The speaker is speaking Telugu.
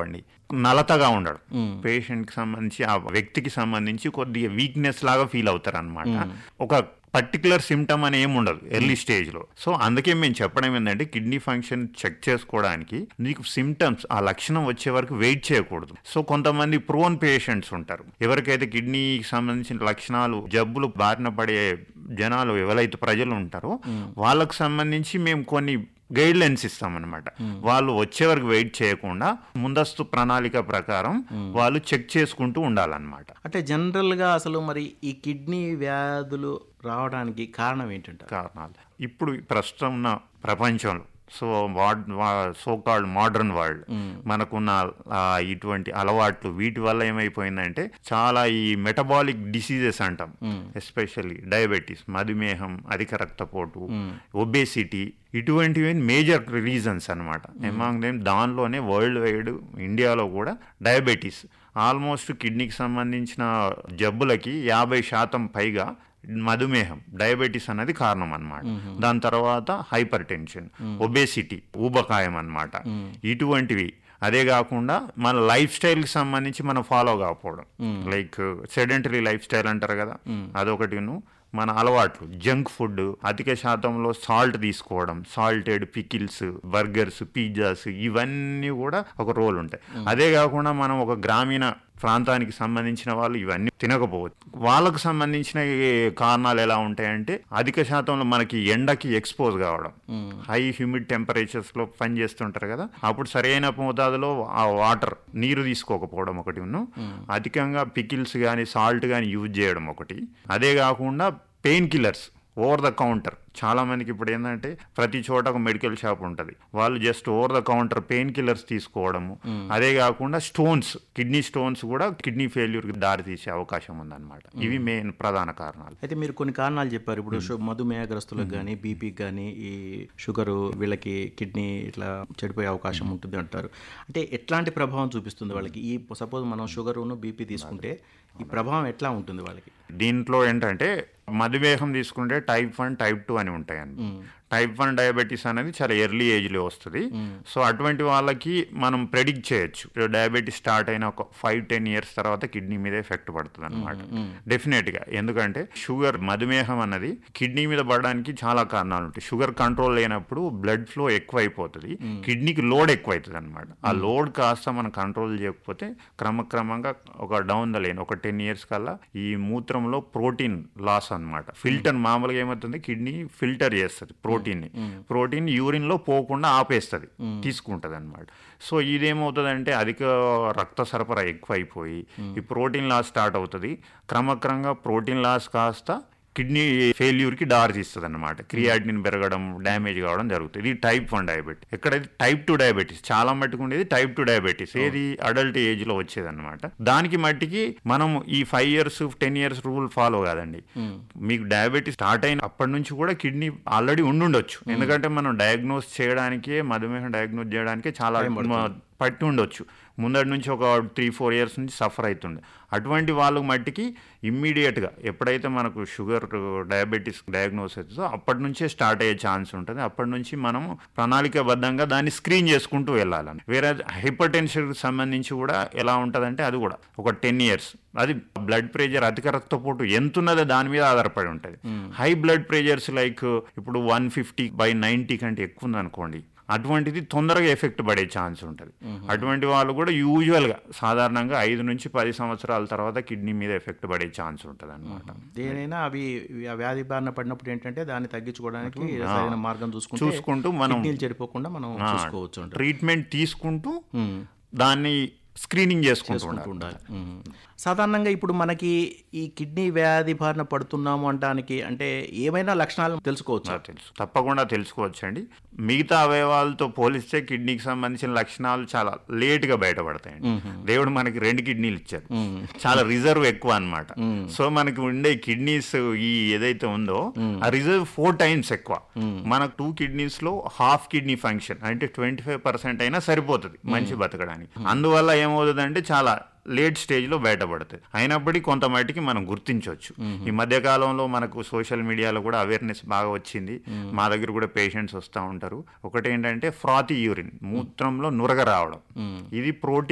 అనుకోండి నలతగా ఉండడు పేషెంట్ కి సంబంధించి ఆ వ్యక్తికి సంబంధించి కొద్దిగా వీక్నెస్ లాగా ఫీల్ అవుతారు అనమాట ఒక పర్టికులర్ సిమ్టమ్ అని ఏమి ఉండదు ఎర్లీ స్టేజ్ లో సో అందుకే మేము చెప్పడం ఏంటంటే కిడ్నీ ఫంక్షన్ చెక్ చేసుకోవడానికి నీకు సిమ్టమ్స్ ఆ లక్షణం వచ్చే వరకు వెయిట్ చేయకూడదు సో కొంతమంది ప్రోన్ పేషెంట్స్ ఉంటారు ఎవరికైతే కిడ్నీకి సంబంధించిన లక్షణాలు జబ్బులు బారిన పడే జనాలు ఎవరైతే ప్రజలు ఉంటారో వాళ్ళకు సంబంధించి మేము కొన్ని గైడ్ లైన్స్ ఇస్తామన్నమాట వాళ్ళు వచ్చే వరకు వెయిట్ చేయకుండా ముందస్తు ప్రణాళిక ప్రకారం వాళ్ళు చెక్ చేసుకుంటూ ఉండాలన్నమాట అంటే జనరల్గా అసలు మరి ఈ కిడ్నీ వ్యాధులు రావడానికి కారణం ఏంటంటారు కారణాలు ఇప్పుడు ప్రస్తుతం ఉన్న ప్రపంచంలో సో వాడ్ సో కాల్డ్ మోడర్న్ వరల్డ్ మనకున్న ఆ, ఇటువంటి అలవాట్లు వీటి వల్ల ఏమైపోయిందంటే చాలా ఈ మెటబాలిక్ డిసీజెస్ అంటాం ఎస్పెషల్లీ డయాబెటీస్ మధుమేహం అధిక రక్తపోటు ఒబేసిటీ ఇటువంటివి మేజర్ రీజన్స్ అనమాట ఎమాంగ్ దేమ్ దానిలోనే వరల్డ్ వైడ్ ఇండియాలో కూడా డయాబెటీస్ ఆల్మోస్ట్ కిడ్నీకి సంబంధించిన జబ్బులకి యాభై శాతం పైగా మధుమేహం డయాబెటీస్ అనేది కారణం అన్నమాట దాని తర్వాత హైపర్ టెన్షన్ ఒబేసిటీ ఊబకాయం అన్నమాట ఇటువంటివి అదే కాకుండా మన లైఫ్ స్టైల్కి సంబంధించి మనం ఫాలో కాకపోవడం లైక్ సెడెంటరీ లైఫ్ స్టైల్ అంటారు కదా అదొకటిను మన అలవాట్లు జంక్ ఫుడ్ అధిక శాతంలో సాల్ట్ తీసుకోవడం సాల్టెడ్ పికిల్స్ బర్గర్స్ పిజ్జాస్ ఇవన్నీ కూడా ఒక రోల్ ఉంటాయి అదే కాకుండా మనం ఒక గ్రామీణ ప్రాంతానికి సంబంధించిన వాళ్ళు ఇవన్నీ తినకపోవచ్చు వాళ్ళకు సంబంధించిన ఈ కారణాలు ఎలా ఉంటాయంటే అధిక శాతంలో మనకి ఎండకి ఎక్స్పోజ్ కావడం హై హ్యూమిడ్ టెంపరేచర్స్ లో పని చేస్తుంటారు కదా అప్పుడు సరైన మోతాదులో ఆ వాటర్ నీరు తీసుకోకపోవడం ఒకటి ఉన్ను అధికంగా పికిల్స్ కానీ సాల్ట్ కానీ యూజ్ చేయడం ఒకటి అదే కాకుండా pain killers over the counter చాలా మందికి ఇప్పుడు ఏంటంటే ప్రతి చోట ఒక మెడికల్ షాప్ ఉంటుంది వాళ్ళు just over the counter pain killers తీసుకోవడము అదే కాకుండా స్టోన్స్ కిడ్నీ స్టోన్స్ కూడా కిడ్నీ ఫెయిల్యూర్ కి దారి తీసే అవకాశం ఉందన్నమాట ఇవి మెయిన్ ప్రధాన కారణాలు అయితే మీరు కొన్ని కారణాలు చెప్పారు ఇప్పుడు షు- మధుమేహగ్రస్తులకు కానీ బీపీకి కానీ ఈ షుగర్ వీళ్ళకి కిడ్నీ ఇట్లా చెడిపోయే అవకాశం ఉంటుంది అంటారు అంటే ఎట్లాంటి ప్రభావం చూపిస్తుంది వాళ్ళకి ఈ సపోజ్ మనం షుగర్ను బీపీ తీసుకుంటే ఈ ప్రభావం ఎట్లా ఉంటుంది వాళ్ళకి దీంట్లో ఏంటంటే మధుమేహం తీసుకుంటే టైప్ వన్ టైప్ టూ అని ఉంటాయండి టైప్ వన్ డయాబెటీస్ అనేది చాలా ఎర్లీ ఏజ్లో వస్తుంది సో అటువంటి వాళ్ళకి మనం ప్రెడిక్ట్ చేయొచ్చు డయాబెటీస్ స్టార్ట్ అయిన ఒక ఫైవ్ టెన్ ఇయర్స్ తర్వాత కిడ్నీ మీద ఎఫెక్ట్ పడుతుంది అనమాట డెఫినెట్గా ఎందుకంటే షుగర్ మధుమేహం అన్నది కిడ్నీ మీద పడడానికి చాలా కారణాలు ఉంటాయి షుగర్ కంట్రోల్ లేనప్పుడు బ్లడ్ ఫ్లో ఎక్కువ అయిపోతుంది కిడ్నీకి లోడ్ ఎక్కువ అవుతుంది అనమాట ఆ లోడ్ కాస్త మనం కంట్రోల్ చేయకపోతే క్రమక్రమంగా ఒక డౌన్ ద లేన్ ఒక టెన్ ఇయర్స్ కల్లా ఈ మూత్రంలో ప్రోటీన్ లాస్ అన్నమాట ఫిల్టర్ మామూలుగా ఏమవుతుంది కిడ్నీ ఫిల్టర్ చేస్తుంది ప్రోటీన్ ని ప్రోటీన్ యూరిన్ లో పోకుండా ఆపేస్తుంది తీసుకుంటది అనమాట సో ఇదేమవుతుందంటే అధిక రక్త సరఫరా ఎక్కువ అయిపోయి ఈ ప్రోటీన్ లాస్ స్టార్ట్ అవుతుంది క్రమక్రమంగా ప్రోటీన్ లాస్ కాస్త కిడ్నీ ఫెయిల్యూర్ కి దారి తీస్తుంది అనమాట క్రియాటినిన్ పెరగడం డ్యామేజ్ కావడం జరుగుతుంది ఇది టైప్ వన్ డయాబెటీస్ ఎక్కడైతే టైప్ టూ డయాబెటీస్ చాలా మట్టుకు ఉండేది టైప్ టూ డయాబెటీస్ ఏది అడల్ట్ ఏజ్ లో వచ్చేది అనమాట దానికి మట్టికి మనం ఈ five years ten years rule follow కాదండి మీకు డయాబెటీస్ స్టార్ట్ అయిన అప్పటి నుంచి కూడా కిడ్నీ ఆల్రెడీ ఉండుండొచ్చు ఎందుకంటే మనం డయాగ్నోస్ చేయడానికే మధుమేహం డయాగ్నోస్ చేయడానికే చాలా మ- పట్టి ఉండొచ్చు ముందటి నుంచి ఒక త్రీ ఫోర్ ఇయర్స్ నుంచి సఫర్ అవుతుండే అటువంటి వాళ్ళకి మట్టికి ఇమ్మీడియట్గా ఎప్పుడైతే మనకు షుగర్ డయాబెటీస్ డయాగ్నోస్ అవుతుందో అప్పటి నుంచే స్టార్ట్ అయ్యే ఛాన్స్ ఉంటుంది అప్పటి నుంచి మనం ప్రణాళికాబద్ధంగా దాన్ని స్క్రీన్ చేసుకుంటూ వెళ్ళాలని వేరే హైపర్ టెన్షన్కి సంబంధించి కూడా ఎలా ఉంటుందంటే అది కూడా ఒక టెన్ ఇయర్స్ అది బ్లడ్ ప్రెషర్ అధిక రక్తపోటు ఎంత ఉన్నదో దాని మీద ఆధారపడి ఉంటుంది హై బ్లడ్ ప్రెషర్స్ లైక్ ఇప్పుడు వన్ ఫిఫ్టీ బై నైంటీ కంటే ఎక్కువ ఉందనుకోండి అటువంటిది తొందరగా ఎఫెక్ట్ పడే ఛాన్స్ ఉంటుంది అటువంటి వాళ్ళు కూడా యూజువల్గా సాధారణంగా ఐదు నుంచి పది సంవత్సరాల తర్వాత కిడ్నీ మీద ఎఫెక్ట్ పడే ఛాన్స్ ఉంటుంది అనమాట దేనైనా అవి ఆ వ్యాధి బారిన పడినప్పుడు ఏంటంటే దాన్ని తగ్గించుకోవడానికి సరైన మార్గం చూసుకుంటే చూసుకుంటూ మనం కిడ్నీలు చెడిపోకుండా మనం చూసుకోవచ్చు అంటారు ట్రీట్మెంట్ తీసుకుంటూ దాన్ని స్క్రీనింగ్ చేసుకుంటూ చేసుకుంటూ ఉండాలి ఉండాలి మ్మ్. సాధారణంగా ఇప్పుడు మనకి ఈ కిడ్నీ వ్యాధి బారిన పడుతున్నాము అనడానికి అంటే ఏమైనా లక్షణాలు తెలుసుకోవచ్చు నాకు తెలుసు తప్పకుండా తెలుసుకోవచ్చండి మిగతా అవయవాలతో పోలిస్తే కిడ్నీకి సంబంధించిన లక్షణాలు చాలా లేట్ గా బయటపడతాయండి దేవుడు మనకి రెండు కిడ్నీలు ఇచ్చారు చాలా రిజర్వ్ ఎక్కువ అన్నమాట సో మనకి ఉండే కిడ్నీస్ ఈ ఏదైతే ఉందో ఆ రిజర్వ్ ఫోర్ టైమ్స్ ఎక్కువ మనకు టూ కిడ్నీస్ లో హాఫ్ కిడ్నీ ఫంక్షన్ అంటే ట్వంటీ ఫైవ్ పర్సెంట్ అయినా సరిపోతుంది మంచి బతకడానికి అందువల్ల ఏమవుతుందంటే చాలా లేట్ స్టేజ్ లో బయటపడుతుంది అయినప్పటికీ కొంత మట్టికి మనం గుర్తించవచ్చు ఈ మధ్య కాలంలో మనకు సోషల్ మీడియాలో కూడా అవేర్నెస్ బాగా వచ్చింది మా దగ్గర కూడా పేషెంట్స్ వస్తూ ఉంటారు ఒకటి ఏంటంటే ఫ్రాతి యూరిన్ మూత్రంలో నురగ రావడం ఇది ప్రోటీన్